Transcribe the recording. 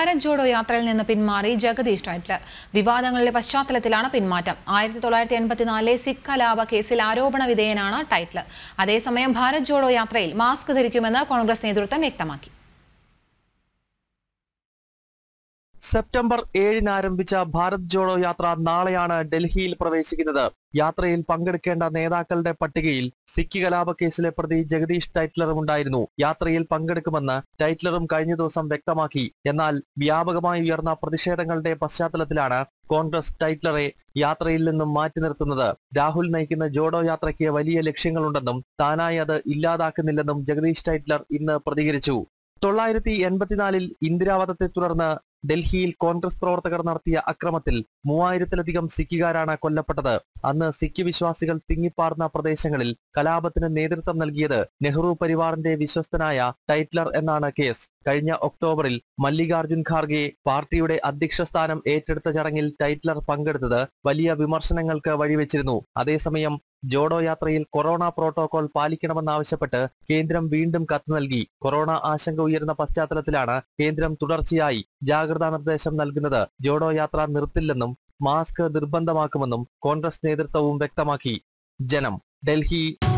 ഭാരത് ജോഡോ യാത്രയിൽ നിന്ന് പിന്മാറി ജഗദീഷ് ടൈറ്റ്ലർ വിവാദങ്ങളുടെ പശ്ചാത്തലത്തിലാണ് പിന്മാറ്റം ആയിരത്തി തൊള്ളായിരത്തി എൺപത്തിനാലിലെ സിഖ് കലാപ കേസിൽ ആരോപണ വിധേയനാണ് ടൈറ്റ്ലർ അതേസമയം ഭാരത് ജോഡോ യാത്രയിൽ മാസ്ക് ധരിക്കുമെന്ന് കോൺഗ്രസ് നേതൃത്വം വ്യക്തമാക്കി സെപ്റ്റംബർ ഏഴിന് ആരംഭിച്ച ഭാരത് ജോഡോ യാത്ര നാളെയാണ് ഡൽഹിയിൽ പ്രവേശിക്കുന്നത് യാത്രയിൽ പങ്കെടുക്കേണ്ട നേതാക്കളുടെ പട്ടികയിൽ സിഖ് കലാപ കേസിലെ പ്രതി ജഗദീഷ് ടൈറ്റ്ലറും ഉണ്ടായിരുന്നു യാത്രയിൽ പങ്കെടുക്കുമെന്ന് ടൈറ്റ്ലറും കഴിഞ്ഞ ദിവസം വ്യക്തമാക്കി എന്നാൽ വ്യാപകമായി ഉയർന്ന പ്രതിഷേധങ്ങളുടെ പശ്ചാത്തലത്തിലാണ് കോൺഗ്രസ് ടൈറ്റ്ലറെ യാത്രയിൽ നിന്നും മാറ്റി നിർത്തുന്നത് രാഹുൽ നയിക്കുന്ന ജോഡോ യാത്രയ്ക്ക് വലിയ ലക്ഷ്യങ്ങളുണ്ടെന്നും താനായി അത് ഇല്ലാതാക്കുന്നില്ലെന്നും ജഗദീഷ് ടൈറ്റ്ലർ ഇന്ന് പ്രതികരിച്ചു തൊള്ളായിരത്തി എൺപത്തിനാലിൽ ഇന്ദിരാവധത്തെ തുടർന്ന് ഡൽഹിയിൽ കോൺഗ്രസ് പ്രവർത്തകർ നടത്തിയ അക്രമത്തിൽ മൂവായിരത്തിലധികം സിഖുകാരാണ് കൊല്ലപ്പെട്ടത് അന്ന് സിഖ് വിശ്വാസികൾ തിങ്ങിപ്പാർന്ന പ്രദേശങ്ങളിൽ കലാപത്തിന് നേതൃത്വം നൽകിയത് നെഹ്റു പരിവാറിന്റെ വിശ്വസ്തനായ ടൈറ്റ്ലർ എന്നാണ് കേസ് കഴിഞ്ഞ ഒക്ടോബറിൽ മല്ലികാർജുൻ ഖാർഗെ പാർട്ടിയുടെ അധ്യക്ഷ സ്ഥാനം ഏറ്റെടുത്ത ചടങ്ങിൽ ടൈറ്റ്ലർ പങ്കെടുത്തത് വലിയ വിമർശനങ്ങൾക്ക് വഴിവെച്ചിരുന്നു അതേസമയം ജോഡോ യാത്രയിൽ കൊറോണ പ്രോട്ടോകോൾ പാലിക്കണമെന്നാവശ്യപ്പെട്ട് കേന്ദ്രം വീണ്ടും കത്ത് നൽകി കൊറോണ ആശങ്ക ഉയരുന്ന പശ്ചാത്തലത്തിലാണ് കേന്ദ്രം തുടർച്ചയായി ജാഗ്രതാ നിർദ്ദേശം നൽകുന്നത് ജോഡോ യാത്ര നിർത്തില്ലെന്നും മാസ്ക് നിർബന്ധമാക്കുമെന്നും കോൺഗ്രസ് നേതൃത്വവും വ്യക്തമാക്കി ജനം ഡൽഹി